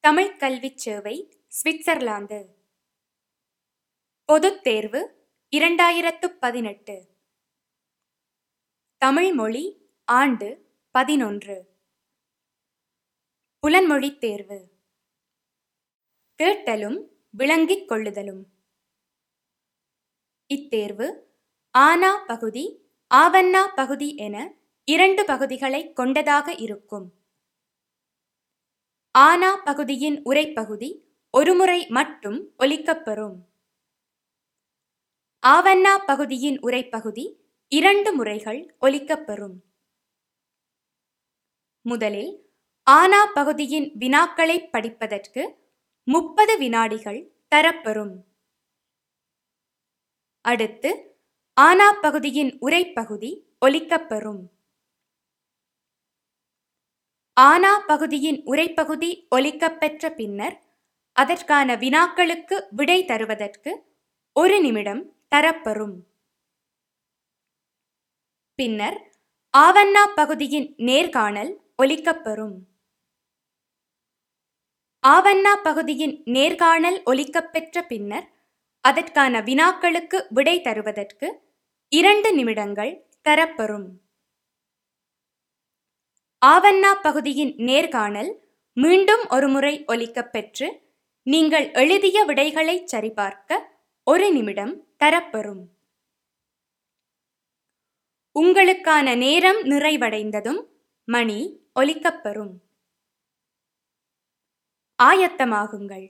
தமிழ்க் கல்விச் சேவை சுவிட்சர்லாந்து பொதுத் தேர்வு இரண்டாயிரத்து பதினெட்டு தமிழ் மொழி ஆண்டு பதினொன்று புலன்மொழித் தேர்வு கேட்டலும் விளங்கிக் கொள்ளுதலும் இத்தேர்வு ஆனா பகுதி ஆவண்ணா பகுதி என இரண்டு பகுதிகளைக் கொண்டதாக இருக்கும் ஆனா பகுதியின் உரைப்பகுதி ஒருமுறை மட்டும் ஒலிக்கப்பெறும் ஆவண்ணா பகுதியின் உரைப்பகுதி இரண்டு முறைகள் ஒலிக்கப்பெறும் முதலில் ஆனா பகுதியின் வினாக்களை படிப்பதற்கு முப்பது வினாடிகள் தரப்பெறும் அடுத்து ஆனா பகுதியின் உரைப்பகுதி ஒலிக்கப்பெறும் ஆனா பகுதியின் உரைப்பகுதி ஒலிக்கப்பெற்ற பின்னர் அதற்கான வினாக்களுக்கு விடை தருவதற்கு ஒரு நிமிடம் தரப்பெறும் பின்னர் ஆவண்ணா பகுதியின் நேர்காணல் ஒலிக்கப்பெறும் ஆவண்ணா பகுதியின் நேர்காணல் ஒலிக்கப்பெற்ற பின்னர் அதற்கான வினாக்களுக்கு விடை தருவதற்கு இரண்டு நிமிடங்கள் தரப்பெறும் ஆவண்ணா பகுதியின் நேர்காணல் மீண்டும் ஒருமுறை ஒலிக்கப்பெற்று நீங்கள் எழுதிய விடைகளை சரிபார்க்க ஒரு நிமிடம் தரப்பெறும் உங்களுக்கான நேரம் நிறைவடைந்ததும் மணி ஒலிக்கப்பெறும் ஆயத்தமாகுங்கள்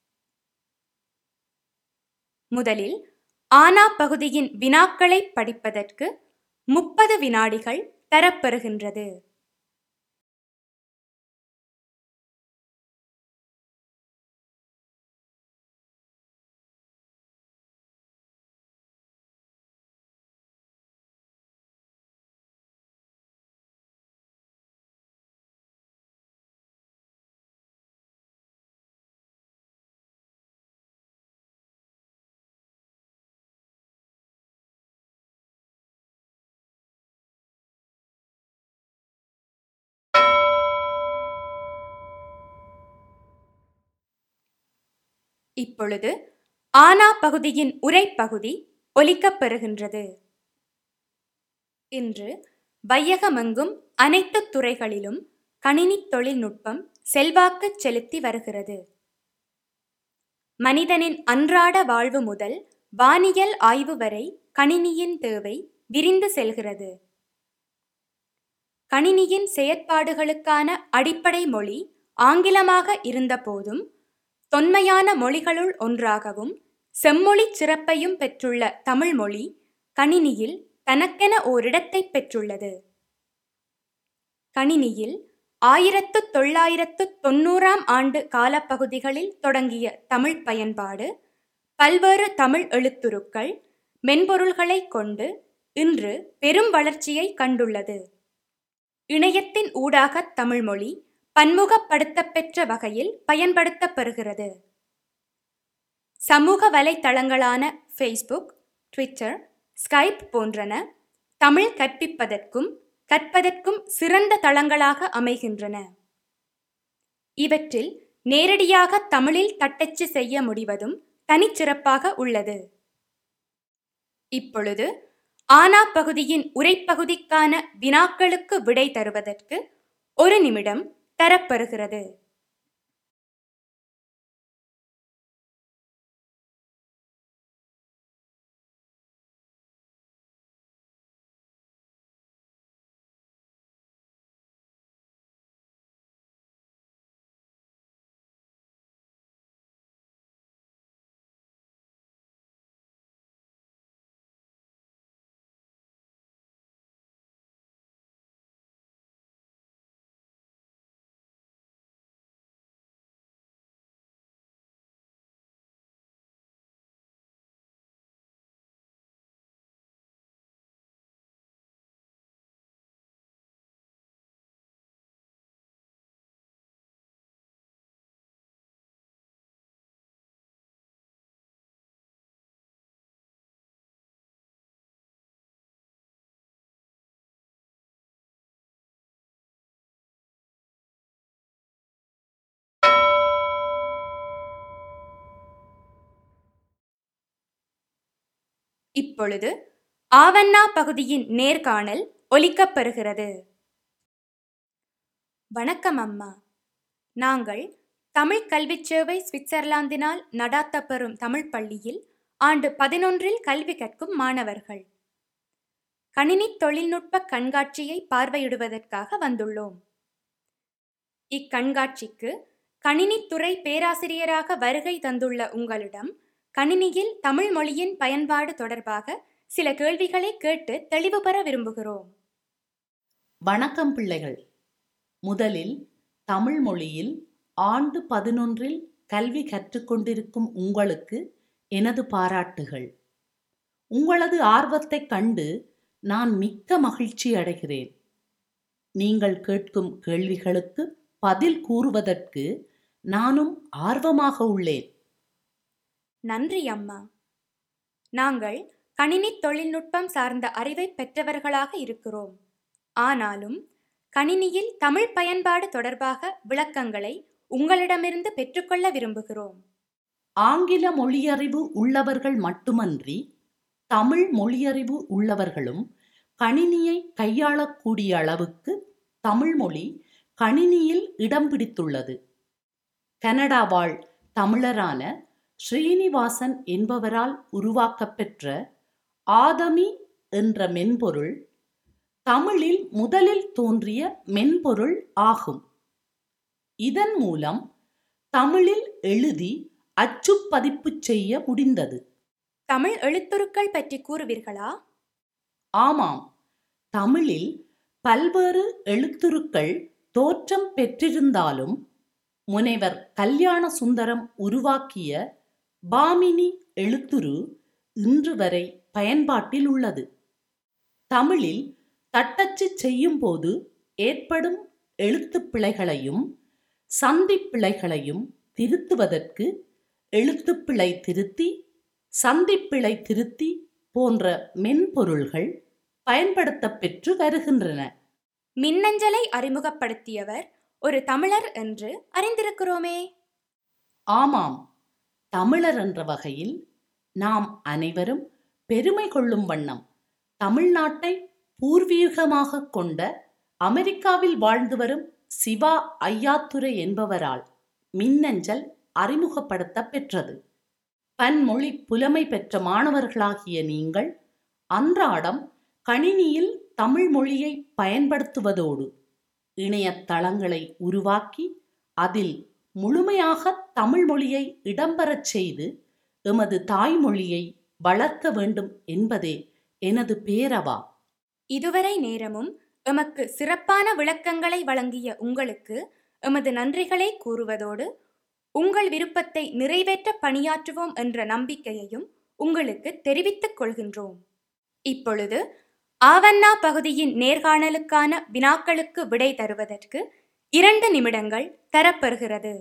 முதலில் ஆனா பகுதியின் வினாக்களை படிப்பதற்கு முப்பது வினாடிகள் தரப்பெறுகின்றது இப்பொழுது ஆனா பகுதியின் உரைப்பகுதி ஒலிக்கப்பெறுகின்றது இன்று வையகமெங்கும் அனைத்து துறைகளிலும் கணினி தொழில்நுட்பம் செல்வாக்கு செலுத்தி வருகிறது மனிதனின் அன்றாட வாழ்வு முதல் வானியல் ஆய்வு வரை கணினியின் தேவை விரிந்து செல்கிறது கணினியின் செயற்பாடுகளுக்கான அடிப்படை மொழி ஆங்கிலமாக இருந்தபோதும் தொன்மையான மொழிகளுள் ஒன்றாகவும் செம்மொழி சிறப்பையும் பெற்றுள்ள தமிழ் மொழி கணினியில் தனக்கென ஓரிடத்தை பெற்றுள்ளது கணினியில் ஆயிரத்து தொள்ளாயிரத்து தொன்னூறாம் ஆண்டு காலப்பகுதிகளில் தொடங்கிய தமிழ் பயன்பாடு பல்வேறு தமிழ் எழுத்துருக்கள் மென்பொருள்களை கொண்டு இன்று பெரும் வளர்ச்சியை கண்டுள்ளது இணையத்தின் ஊடாக தமிழ்மொழி பன்முகப்படுத்தப்பெற்ற வகையில் பயன்படுத்தப்பெறுகிறது சமூக வலைத்தளங்களான ஃபேஸ்புக் ட்விட்டர் ஸ்கைப் போன்றன தமிழ் கற்பிப்பதற்கும் கற்பதற்கும் சிறந்த தளங்களாக அமைகின்றன இவற்றில் நேரடியாக தமிழில் தட்டச்சு செய்ய முடிவதும் தனிச்சிறப்பாக உள்ளது இப்பொழுது ஆனா பகுதியின் உரைப்பகுதிக்கான வினாக்களுக்கு விடை தருவதற்கு ஒரு நிமிடம் தரப்பெறுகிறது இப்பொழுது ஆவண்ணா பகுதியின் நேர்காணல் ஒலிக்கப்பெறுகிறது வணக்கம் அம்மா நாங்கள் தமிழ் கல்விச் சேவை சுவிட்சர்லாந்தினால் நடாத்தப்பெறும் தமிழ் பள்ளியில் ஆண்டு பதினொன்றில் கல்வி கற்கும் மாணவர்கள் கணினி தொழில்நுட்ப கண்காட்சியை பார்வையிடுவதற்காக வந்துள்ளோம் இக்கண்காட்சிக்கு கணினித்துறை பேராசிரியராக வருகை தந்துள்ள உங்களிடம் கணினியில் தமிழ் மொழியின் பயன்பாடு தொடர்பாக சில கேள்விகளை கேட்டு தெளிவு பெற விரும்புகிறோம் வணக்கம் பிள்ளைகள் முதலில் தமிழ் மொழியில் ஆண்டு பதினொன்றில் கல்வி கற்றுக்கொண்டிருக்கும் உங்களுக்கு எனது பாராட்டுகள் உங்களது ஆர்வத்தைக் கண்டு நான் மிக்க மகிழ்ச்சி அடைகிறேன் நீங்கள் கேட்கும் கேள்விகளுக்கு பதில் கூறுவதற்கு நானும் ஆர்வமாக உள்ளேன் நன்றி அம்மா நாங்கள் கணினி தொழில்நுட்பம் சார்ந்த அறிவை பெற்றவர்களாக இருக்கிறோம் ஆனாலும் கணினியில் தமிழ் பயன்பாடு தொடர்பாக விளக்கங்களை உங்களிடமிருந்து பெற்றுக்கொள்ள விரும்புகிறோம் ஆங்கில மொழியறிவு உள்ளவர்கள் மட்டுமன்றி தமிழ் மொழியறிவு உள்ளவர்களும் கணினியை கையாளக்கூடிய அளவுக்கு தமிழ் மொழி கணினியில் இடம் பிடித்துள்ளது கனடா வாழ் தமிழரான ஸ்ரீனிவாசன் என்பவரால் உருவாக்கப்பெற்ற ஆதமி என்ற மென்பொருள் தமிழில் முதலில் தோன்றிய மென்பொருள் ஆகும் இதன் மூலம் தமிழில் எழுதி அச்சுப்பதிப்பு செய்ய முடிந்தது தமிழ் எழுத்துருக்கள் பற்றி கூறுவீர்களா ஆமாம் தமிழில் பல்வேறு எழுத்துருக்கள் தோற்றம் பெற்றிருந்தாலும் முனைவர் கல்யாண சுந்தரம் உருவாக்கிய பாமினி எழுத்துரு இன்று வரை பயன்பாட்டில் உள்ளது தமிழில் தட்டச்சு செய்யும்போது ஏற்படும் எழுத்துப் பிழைகளையும் சந்திப் பிழைகளையும் திருத்துவதற்கு எழுத்துப்பிழை திருத்தி சந்திப்பிழை திருத்தி போன்ற மென்பொருள்கள் பயன்படுத்தப் பெற்று வருகின்றன மின்னஞ்சலை அறிமுகப்படுத்தியவர் ஒரு தமிழர் என்று அறிந்திருக்கிறோமே ஆமாம் தமிழர் என்ற வகையில் நாம் அனைவரும் பெருமை கொள்ளும் வண்ணம் தமிழ்நாட்டை பூர்வீகமாக கொண்ட அமெரிக்காவில் வாழ்ந்து வரும் சிவா ஐயாத்துரை என்பவரால் மின்னஞ்சல் அறிமுகப்படுத்தப் பெற்றது பன்மொழி புலமை பெற்ற மாணவர்களாகிய நீங்கள் அன்றாடம் கணினியில் தமிழ் மொழியை பயன்படுத்துவதோடு இணையதளங்களை உருவாக்கி அதில் முழுமையாக தமிழ் மொழியை இடம்பெறச் செய்து எமது தாய்மொழியை வளர்க்க வேண்டும் என்பதே எனது பேரவா இதுவரை நேரமும் எமக்கு சிறப்பான விளக்கங்களை வழங்கிய உங்களுக்கு எமது நன்றிகளை கூறுவதோடு உங்கள் விருப்பத்தை நிறைவேற்ற பணியாற்றுவோம் என்ற நம்பிக்கையையும் உங்களுக்கு தெரிவித்துக் கொள்கின்றோம் இப்பொழுது ஆவண்ணா பகுதியின் நேர்காணலுக்கான வினாக்களுக்கு விடை தருவதற்கு இரண்டு நிமிடங்கள் தரப்பெறுகிறது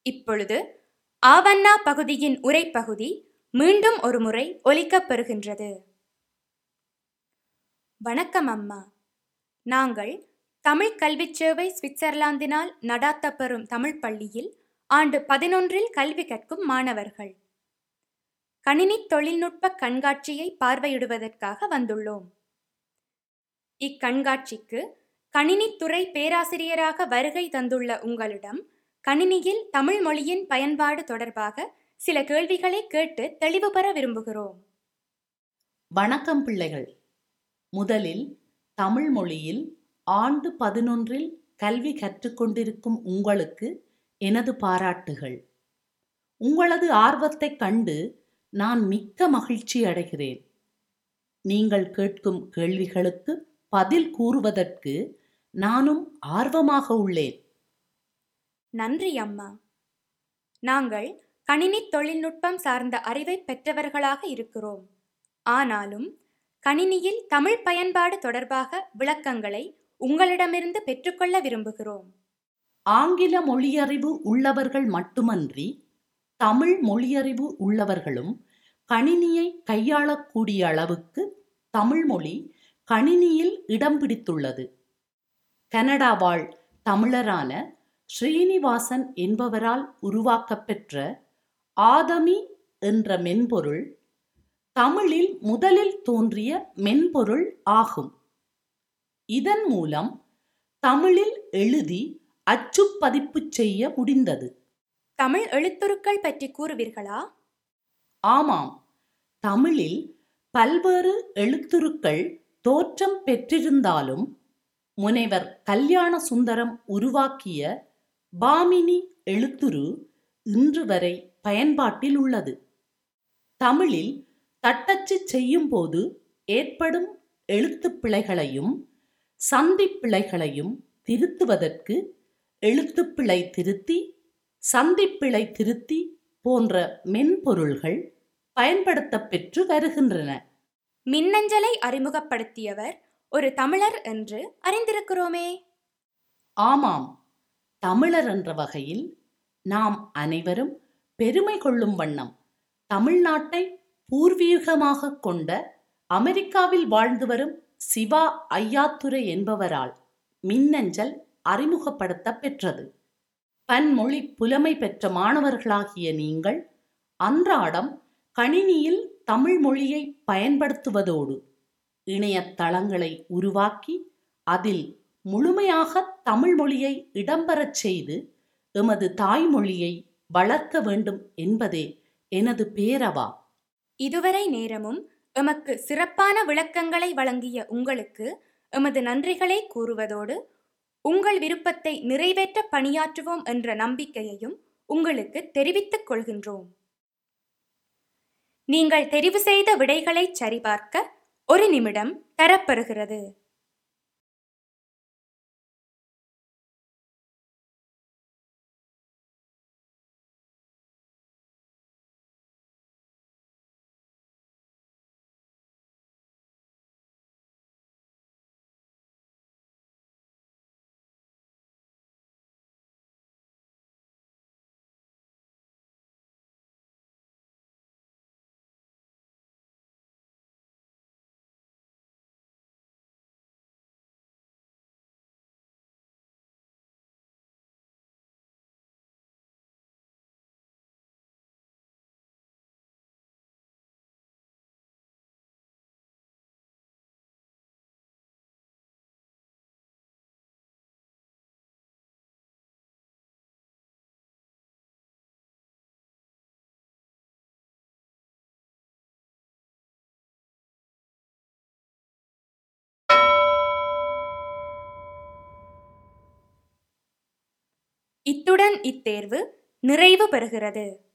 இப்பொழுது ஆவண்ணா பகுதியின் உரைப்பகுதி மீண்டும் ஒருமுறை ஒலிக்கப் பெறுகின்றது வணக்கம் அம்மா நாங்கள் தமிழ் கல்விச் சேவை சுவிட்சர்லாந்தினால் நடாத்தப்பெறும் தமிழ் பள்ளியில் ஆண்டு பதினொன்றில் கல்வி கற்கும் மாணவர்கள் கணினி தொழில்நுட்ப கண்காட்சியை பார்வையிடுவதற்காக வந்துள்ளோம் இக்கண்காட்சிக்கு கணினித்துறை பேராசிரியராக வருகை தந்துள்ள உங்களிடம் கணினியில் தமிழ் மொழியின் பயன்பாடு தொடர்பாக சில கேள்விகளை கேட்டு தெளிவு பெற விரும்புகிறோம் வணக்கம் பிள்ளைகள் முதலில் தமிழ் மொழியில் ஆண்டு பதினொன்றில் கல்வி கற்றுக்கொண்டிருக்கும் உங்களுக்கு எனது பாராட்டுகள் உங்களது ஆர்வத்தைக் கண்டு நான் மிக்க மகிழ்ச்சி அடைகிறேன் நீங்கள் கேட்கும் கேள்விகளுக்கு பதில் கூறுவதற்கு நானும் ஆர்வமாக உள்ளேன் நன்றி அம்மா நாங்கள் கணினி தொழில்நுட்பம் சார்ந்த அறிவை பெற்றவர்களாக இருக்கிறோம் ஆனாலும் கணினியில் தமிழ் பயன்பாடு தொடர்பாக விளக்கங்களை உங்களிடமிருந்து பெற்றுக்கொள்ள விரும்புகிறோம் ஆங்கில மொழியறிவு உள்ளவர்கள் மட்டுமன்றி தமிழ் மொழியறிவு உள்ளவர்களும் கணினியை கையாளக்கூடிய அளவுக்கு தமிழ் மொழி கணினியில் இடம் பிடித்துள்ளது கனடா வாழ் தமிழரான ஸ்ரீனிவாசன் என்பவரால் உருவாக்கப்பெற்ற ஆதமி என்ற மென்பொருள் தமிழில் முதலில் தோன்றிய மென்பொருள் ஆகும் இதன் மூலம் தமிழில் எழுதி அச்சுப்பதிப்பு செய்ய முடிந்தது தமிழ் எழுத்துருக்கள் பற்றி கூறுவீர்களா ஆமாம் தமிழில் பல்வேறு எழுத்துருக்கள் தோற்றம் பெற்றிருந்தாலும் முனைவர் கல்யாண சுந்தரம் உருவாக்கிய பாமினி எழுத்துரு இன்று வரை பயன்பாட்டில் உள்ளது தமிழில் தட்டச்சு செய்யும்போது ஏற்படும் எழுத்துப் பிழைகளையும் சந்திப் பிழைகளையும் திருத்துவதற்கு எழுத்துப்பிழை திருத்தி சந்திப்பிழை திருத்தி போன்ற மென்பொருள்கள் பயன்படுத்தப் பெற்று வருகின்றன மின்னஞ்சலை அறிமுகப்படுத்தியவர் ஒரு தமிழர் என்று அறிந்திருக்கிறோமே ஆமாம் தமிழர் என்ற வகையில் நாம் அனைவரும் பெருமை கொள்ளும் வண்ணம் தமிழ்நாட்டை பூர்வீகமாக கொண்ட அமெரிக்காவில் வாழ்ந்து வரும் சிவா ஐயாத்துரை என்பவரால் மின்னஞ்சல் அறிமுகப்படுத்தப் பெற்றது பன்மொழி புலமை பெற்ற மாணவர்களாகிய நீங்கள் அன்றாடம் கணினியில் தமிழ் மொழியை பயன்படுத்துவதோடு இணையதளங்களை உருவாக்கி அதில் முழுமையாக தமிழ் மொழியை இடம்பெறச் செய்து எமது தாய்மொழியை வளர்க்க வேண்டும் என்பதே எனது பேரவா இதுவரை நேரமும் எமக்கு சிறப்பான விளக்கங்களை வழங்கிய உங்களுக்கு எமது நன்றிகளை கூறுவதோடு உங்கள் விருப்பத்தை நிறைவேற்ற பணியாற்றுவோம் என்ற நம்பிக்கையையும் உங்களுக்கு தெரிவித்துக் கொள்கின்றோம் நீங்கள் தெரிவு செய்த விடைகளை சரிபார்க்க ஒரு நிமிடம் தரப்பெறுகிறது இத்துடன் இத்தேர்வு நிறைவு பெறுகிறது